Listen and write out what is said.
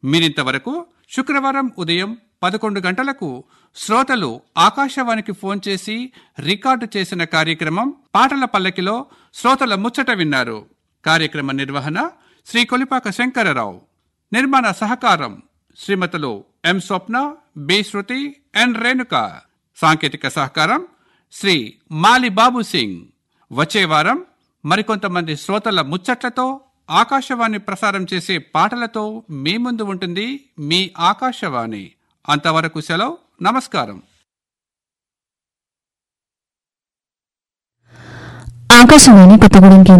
మీరింతవరకు శుక్రవారం ఉదయం పదకొండు గంటలకు శ్రోతలు ఆకాశవాణికి ఫోన్ చేసి రికార్డు చేసిన కార్యక్రమం పాటల పల్లకిలో శ్రోతల ముచ్చట విన్నారు కార్యక్రమ నిర్వహణ శ్రీ కొలిపాక శంకరరావు నిర్మాణ సహకారం శ్రీమతులు ఎం స్వప్న బి శృతి ఎన్ రేణుక సాంకేతిక సహకారం శ్రీ మాలి బాబు సింగ్ వచ్చే వారం మరికొంతమంది శ్రోతల ముచ్చట్లతో ఆకాశవాణి ప్రసారం చేసే పాటలతో మీ ముందు ఉంటుంది మీ ఆకాశవాణి అంతవరకు సెలవు నమస్కారం ఆకాశవాణి కొత్తగూడెం కేంద్రం